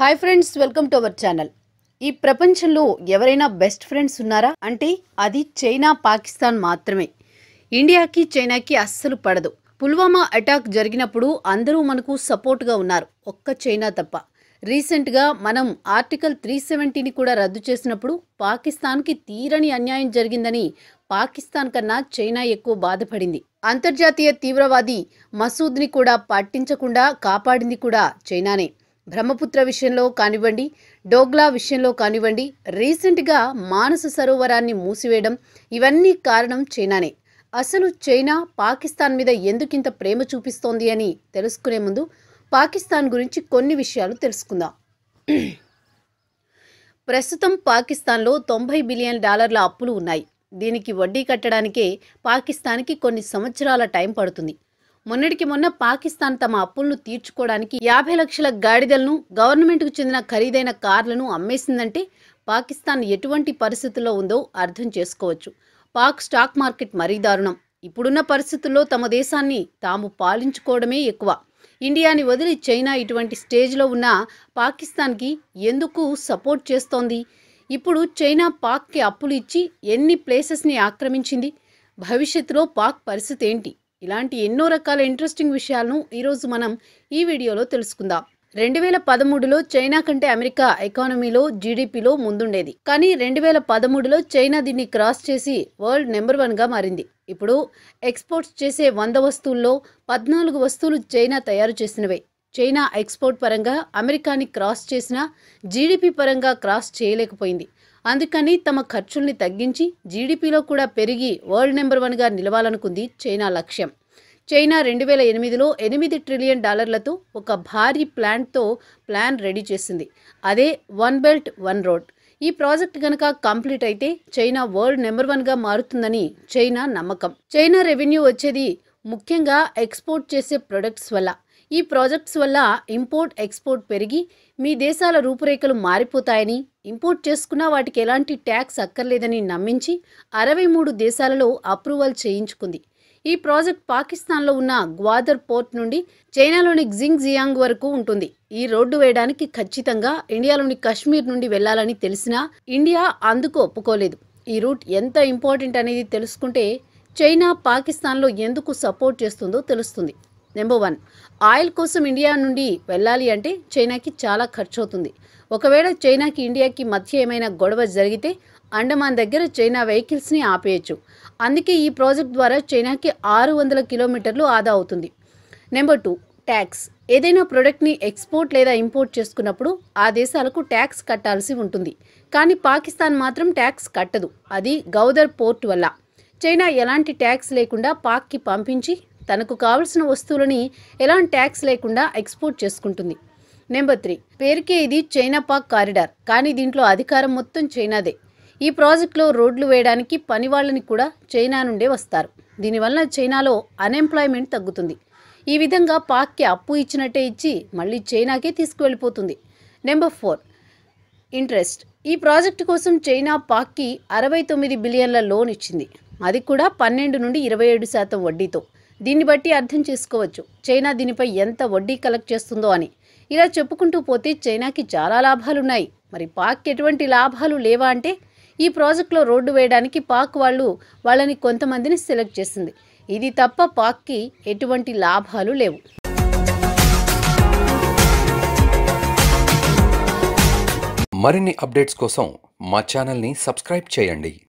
hi friends welcome to our channel ఈ ప్రపంచంలో ఎవరైనా బెస్ట్ ఫ్రెండ్స్ ఉన్నారా అంటే అది చైనా పాకిస్తాన్ మాత్రమే ఇండియాకి చైనాకి అస్సలు పడదు పుల్వామా అటాక్ జరిగినప్పుడు అందరూ మనకు సపోర్ట్గా ఉన్నారు ఒక్క చైనా తప్ప రీసెంట్గా మనం ఆర్టికల్ త్రీ సెవెంటీని కూడా రద్దు చేసినప్పుడు పాకిస్తాన్కి తీరని అన్యాయం జరిగిందని పాకిస్తాన్ కన్నా చైనా ఎక్కువ బాధపడింది అంతర్జాతీయ తీవ్రవాది మసూద్ని కూడా పట్టించకుండా కాపాడింది కూడా చైనానే బ్రహ్మపుత్ర విషయంలో కానివ్వండి డోగ్లా విషయంలో కానివ్వండి రీసెంట్గా మానస సరోవరాన్ని మూసివేయడం ఇవన్నీ కారణం చైనానే అసలు చైనా పాకిస్తాన్ మీద ఎందుకింత ప్రేమ చూపిస్తోంది అని తెలుసుకునే ముందు పాకిస్తాన్ గురించి కొన్ని విషయాలు తెలుసుకుందాం ప్రస్తుతం పాకిస్తాన్లో తొంభై బిలియన్ డాలర్ల అప్పులు ఉన్నాయి దీనికి వడ్డీ కట్టడానికే పాకిస్తాన్కి కొన్ని సంవత్సరాల టైం పడుతుంది మొన్నటికి మొన్న పాకిస్తాన్ తమ అప్పులను తీర్చుకోవడానికి యాభై లక్షల గాడిదలను గవర్నమెంట్కు చెందిన ఖరీదైన కార్లను అమ్మేసిందంటే పాకిస్తాన్ ఎటువంటి పరిస్థితుల్లో ఉందో అర్థం చేసుకోవచ్చు పాక్ స్టాక్ మార్కెట్ మరీ దారుణం ఇప్పుడున్న పరిస్థితుల్లో తమ దేశాన్ని తాము పాలించుకోవడమే ఎక్కువ ఇండియాని వదిలి చైనా ఇటువంటి స్టేజ్లో ఉన్న పాకిస్తాన్కి ఎందుకు సపోర్ట్ చేస్తోంది ఇప్పుడు చైనా పాక్కి అప్పులు ఇచ్చి ఎన్ని ప్లేసెస్ని ఆక్రమించింది భవిష్యత్తులో పాక్ పరిస్థితి ఏంటి ఇలాంటి ఎన్నో రకాల ఇంట్రెస్టింగ్ విషయాలను ఈరోజు మనం ఈ వీడియోలో తెలుసుకుందాం రెండు వేల పదమూడులో చైనా కంటే అమెరికా ఎకానమీలో జీడిపిలో ముందుండేది కానీ రెండు వేల పదమూడులో చైనా దీన్ని క్రాస్ చేసి వరల్డ్ నెంబర్ వన్గా మారింది ఇప్పుడు ఎక్స్పోర్ట్స్ చేసే వంద వస్తువుల్లో పద్నాలుగు వస్తువులు చైనా తయారు చేసినవే చైనా ఎక్స్పోర్ట్ పరంగా అమెరికాని క్రాస్ చేసినా జీడిపి పరంగా క్రాస్ చేయలేకపోయింది అందుకని తమ ఖర్చుల్ని తగ్గించి జీడిపిలో కూడా పెరిగి వరల్డ్ నెంబర్ వన్గా నిలవాలనుకుంది చైనా లక్ష్యం చైనా రెండు వేల ఎనిమిదిలో ఎనిమిది ట్రిలియన్ డాలర్లతో ఒక భారీ ప్లాంట్తో ప్లాన్ రెడీ చేసింది అదే వన్ బెల్ట్ వన్ రోడ్ ఈ ప్రాజెక్ట్ కనుక కంప్లీట్ అయితే చైనా వరల్డ్ నెంబర్ వన్గా మారుతుందని చైనా నమ్మకం చైనా రెవెన్యూ వచ్చేది ముఖ్యంగా ఎక్స్పోర్ట్ చేసే ప్రొడక్ట్స్ వల్ల ఈ ప్రాజెక్ట్స్ వల్ల ఇంపోర్ట్ ఎక్స్పోర్ట్ పెరిగి మీ దేశాల రూపురేఖలు మారిపోతాయని ఇంపోర్ట్ చేసుకున్న వాటికి ఎలాంటి ట్యాక్స్ అక్కర్లేదని నమ్మించి అరవై మూడు దేశాలలో అప్రూవల్ చేయించుకుంది ఈ ప్రాజెక్ట్ పాకిస్తాన్లో ఉన్న గ్వాదర్ పోర్ట్ నుండి చైనాలోని జింగ్ జియాంగ్ వరకు ఉంటుంది ఈ రోడ్డు వేయడానికి ఖచ్చితంగా ఇండియాలోని కశ్మీర్ నుండి వెళ్లాలని తెలిసినా ఇండియా అందుకు ఒప్పుకోలేదు ఈ రూట్ ఎంత ఇంపార్టెంట్ అనేది తెలుసుకుంటే చైనా పాకిస్తాన్లో ఎందుకు సపోర్ట్ చేస్తుందో తెలుస్తుంది నెంబర్ వన్ ఆయిల్ కోసం ఇండియా నుండి వెళ్ళాలి అంటే చైనాకి చాలా ఖర్చు అవుతుంది ఒకవేళ చైనాకి ఇండియాకి మధ్య ఏమైనా గొడవ జరిగితే అండమాన్ దగ్గర చైనా వెహికల్స్ని ఆపేయచ్చు అందుకే ఈ ప్రాజెక్ట్ ద్వారా చైనాకి ఆరు వందల కిలోమీటర్లు ఆదా అవుతుంది నెంబర్ టూ ట్యాక్స్ ఏదైనా ప్రోడక్ట్ని ఎక్స్పోర్ట్ లేదా ఇంపోర్ట్ చేసుకున్నప్పుడు ఆ దేశాలకు ట్యాక్స్ కట్టాల్సి ఉంటుంది కానీ పాకిస్తాన్ మాత్రం ట్యాక్స్ కట్టదు అది గౌదర్ పోర్ట్ వల్ల చైనా ఎలాంటి ట్యాక్స్ లేకుండా పాక్కి పంపించి తనకు కావలసిన వస్తువులని ఎలాంటి ట్యాక్స్ లేకుండా ఎక్స్పోర్ట్ చేసుకుంటుంది నెంబర్ త్రీ పేరుకే ఇది చైనా పాక్ కారిడార్ కానీ దీంట్లో అధికారం మొత్తం చైనాదే ఈ ప్రాజెక్టులో రోడ్లు వేయడానికి పని వాళ్ళని కూడా చైనా నుండే వస్తారు దీనివల్ల చైనాలో అన్ఎంప్లాయ్మెంట్ తగ్గుతుంది ఈ విధంగా పాక్కి అప్పు ఇచ్చినట్టే ఇచ్చి మళ్ళీ చైనాకే తీసుకువెళ్ళిపోతుంది నెంబర్ ఫోర్ ఇంట్రెస్ట్ ఈ ప్రాజెక్టు కోసం చైనా పాక్కి అరవై తొమ్మిది బిలియన్ల లోన్ ఇచ్చింది అది కూడా పన్నెండు నుండి ఇరవై ఏడు శాతం వడ్డీతో దీన్ని బట్టి అర్థం చేసుకోవచ్చు చైనా దీనిపై ఎంత వడ్డీ కలెక్ట్ చేస్తుందో అని ఇలా చెప్పుకుంటూ పోతే చైనాకి చాలా లాభాలున్నాయి మరి పాక్ ఎటువంటి లాభాలు లేవా అంటే ఈ ప్రాజెక్టులో రోడ్డు వేయడానికి పాక్ వాళ్ళు వాళ్ళని కొంతమందిని సెలెక్ట్ చేసింది ఇది తప్ప పాక్కి ఎటువంటి లాభాలు లేవు మరిన్ని అప్డేట్స్ కోసం మా ఛానల్ని సబ్స్క్రైబ్ చేయండి